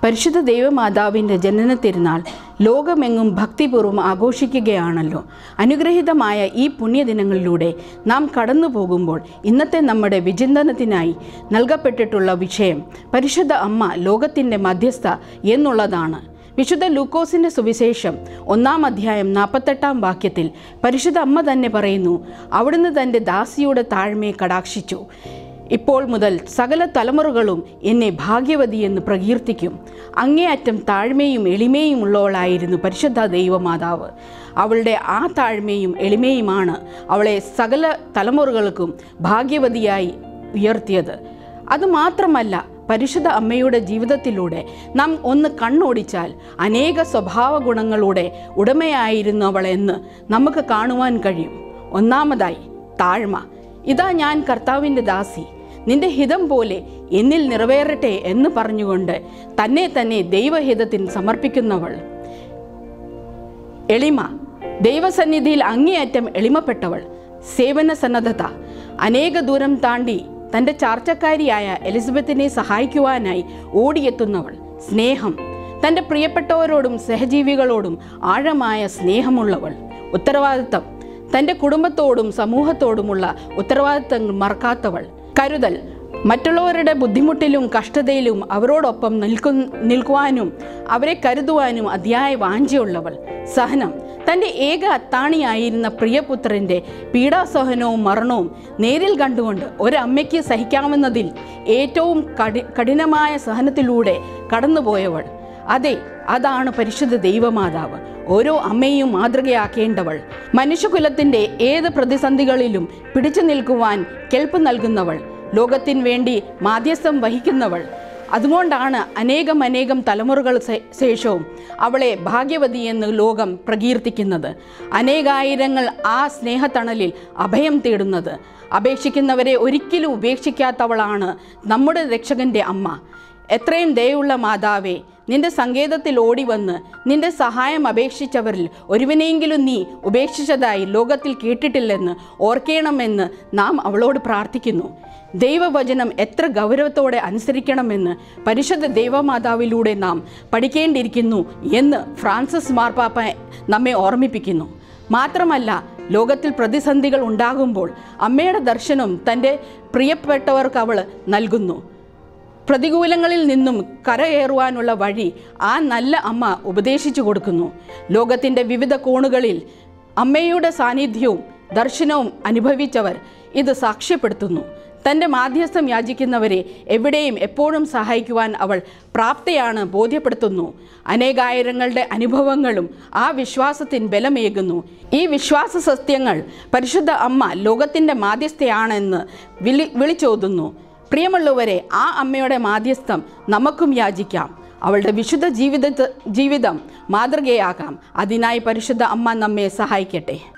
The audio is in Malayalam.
പരിശുദ്ധ ദൈവമാതാവിൻ്റെ ജനന തിരുനാൾ ലോകമെങ്ങും ഭക്തിപൂർവ്വം ആഘോഷിക്കുകയാണല്ലോ അനുഗ്രഹീതമായ ഈ പുണ്യദിനങ്ങളിലൂടെ നാം കടന്നു പോകുമ്പോൾ ഇന്നത്തെ നമ്മുടെ വിചിന്തനത്തിനായി നൽകപ്പെട്ടിട്ടുള്ള വിഷയം പരിശുദ്ധ അമ്മ ലോകത്തിൻ്റെ മധ്യസ്ഥ എന്നുള്ളതാണ് വിശുദ്ധ ലൂക്കോസിൻ്റെ സുവിശേഷം ഒന്നാം അധ്യായം നാൽപ്പത്തെട്ടാം വാക്യത്തിൽ പരിശുദ്ധ അമ്മ തന്നെ പറയുന്നു അവിടുന്ന് തൻ്റെ ദാസിയുടെ താഴ്മയെ കടാക്ഷിച്ചു ഇപ്പോൾ മുതൽ സകല തലമുറകളും എന്നെ ഭാഗ്യവതി എന്ന് പ്രകീർത്തിക്കും അങ്ങേയറ്റം താഴ്മയും എളിമയും ഉള്ളവളായിരുന്നു പരിശുദ്ധ ദൈവമാതാവ് അവളുടെ ആ താഴ്മയും എളിമയുമാണ് അവളെ സകല തലമുറകൾക്കും ഭാഗ്യവതിയായി ഉയർത്തിയത് അതുമാത്രമല്ല പരിശുദ്ധ അമ്മയുടെ ജീവിതത്തിലൂടെ നാം ഒന്ന് കണ്ണോടിച്ചാൽ അനേക സ്വഭാവ ഗുണങ്ങളുടെ ഉടമയായിരുന്നു അവളെന്ന് നമുക്ക് കാണുവാൻ കഴിയും ഒന്നാമതായി താഴ്മ ഇതാ ഞാൻ കർത്താവിൻ്റെ ദാസി നിന്റെ ഹിതം പോലെ എന്നിൽ നിറവേറട്ടെ എന്ന് പറഞ്ഞുകൊണ്ട് തന്നെ തന്നെ ദൈവഹിതത്തിന് സമർപ്പിക്കുന്നവൾ എളിമ ദൈവസന്നിധിയിൽ അങ്ങേയറ്റം എളിമപ്പെട്ടവൾ സേവന സന്നദ്ധത അനേക ദൂരം താണ്ടി തൻ്റെ ചാർച്ചക്കാരിയായ എലിസബത്തിനെ സഹായിക്കുവാനായി ഓടിയെത്തുന്നവൾ സ്നേഹം തൻ്റെ പ്രിയപ്പെട്ടവരോടും സഹജീവികളോടും ആഴമായ സ്നേഹമുള്ളവൾ ഉത്തരവാദിത്തം തൻ്റെ കുടുംബത്തോടും സമൂഹത്തോടുമുള്ള ഉത്തരവാദിത്തങ്ങൾ മറക്കാത്തവൾ കരുതൽ മറ്റുള്ളവരുടെ ബുദ്ധിമുട്ടിലും കഷ്ടതയിലും അവരോടൊപ്പം നിൽക്കു നിൽക്കുവാനും അവരെ കരുതുവാനും അതിയായ വാഞ്ചയുള്ളവൾ സഹനം തൻ്റെ ഏക അത്താണിയായിരുന്ന പ്രിയപുത്രൻ്റെ പീഡാസഹനവും മരണവും നേരിൽ കണ്ടുകൊണ്ട് ഒരമ്മയ്ക്ക് സഹിക്കാവുന്നതിൽ ഏറ്റവും കടി കഠിനമായ സഹനത്തിലൂടെ കടന്നുപോയവൾ അതെ അതാണ് പരിശുദ്ധ ദൈവമാതാവ് ഓരോ അമ്മയും മാതൃകയാക്കേണ്ടവൾ മനുഷ്യകുലത്തിൻ്റെ ഏത് പ്രതിസന്ധികളിലും പിടിച്ചു നിൽക്കുവാൻ കെൽപ്പ് നൽകുന്നവൾ ലോകത്തിന് വേണ്ടി മാധ്യസ്ഥം വഹിക്കുന്നവൾ അതുകൊണ്ടാണ് അനേകം അനേകം തലമുറകൾ ശേ- ശേഷവും അവളെ ഭാഗ്യവതി എന്ന് ലോകം പ്രകീർത്തിക്കുന്നത് അനേകായിരങ്ങൾ ആ സ്നേഹത്തണലിൽ അഭയം തേടുന്നത് അപേക്ഷിക്കുന്നവരെ ഒരിക്കലും ഉപേക്ഷിക്കാത്തവളാണ് നമ്മുടെ രക്ഷകൻ്റെ അമ്മ എത്രയും ദയുള്ള മാതാവേ നിന്റെ സങ്കേതത്തിൽ ഓടി വന്ന് നിന്റെ സഹായം അപേക്ഷിച്ചവരിൽ ഒരുവനെയെങ്കിലും നീ ഉപേക്ഷിച്ചതായി ലോകത്തിൽ കേട്ടിട്ടില്ലെന്ന് ഓർക്കണമെന്ന് നാം അവളോട് പ്രാർത്ഥിക്കുന്നു ദൈവവചനം എത്ര ഗൗരവത്തോടെ അനുസരിക്കണമെന്ന് പരിശുദ്ധ ദൈവമാതാവിലൂടെ നാം പഠിക്കേണ്ടിയിരിക്കുന്നു എന്ന് ഫ്രാൻസിസ് മാർപ്പാപ്പ നമ്മെ ഓർമ്മിപ്പിക്കുന്നു മാത്രമല്ല ലോകത്തിൽ പ്രതിസന്ധികൾ ഉണ്ടാകുമ്പോൾ അമ്മയുടെ ദർശനം തൻ്റെ പ്രിയപ്പെട്ടവർക്ക് അവൾ നൽകുന്നു പ്രതികൂലങ്ങളിൽ നിന്നും കരകയറുവാനുള്ള വഴി ആ നല്ല അമ്മ ഉപദേശിച്ചു കൊടുക്കുന്നു ലോകത്തിൻ്റെ വിവിധ കോണുകളിൽ അമ്മയുടെ സാന്നിധ്യവും ദർശനവും അനുഭവിച്ചവർ ഇത് സാക്ഷ്യപ്പെടുത്തുന്നു തൻ്റെ മാധ്യസ്ഥം യാചിക്കുന്നവരെ എവിടെയും എപ്പോഴും സഹായിക്കുവാൻ അവൾ പ്രാപ്തയാണ് ബോധ്യപ്പെടുത്തുന്നു അനേകായിരങ്ങളുടെ അനുഭവങ്ങളും ആ വിശ്വാസത്തിന് ബലമേകുന്നു ഈ വിശ്വാസ സത്യങ്ങൾ പരിശുദ്ധ അമ്മ ലോകത്തിൻ്റെ മാധ്യസ്ഥയാണെന്ന് വിളി വിളിച്ചോതുന്നു പ്രിയമുള്ളവരെ ആ അമ്മയുടെ മാധ്യസ്ഥം നമുക്കും യാചിക്കാം അവളുടെ വിശുദ്ധ ജീവിത ജീവിതം മാതൃകയാകാം അതിനായി പരിശുദ്ധ അമ്മ നമ്മെ സഹായിക്കട്ടെ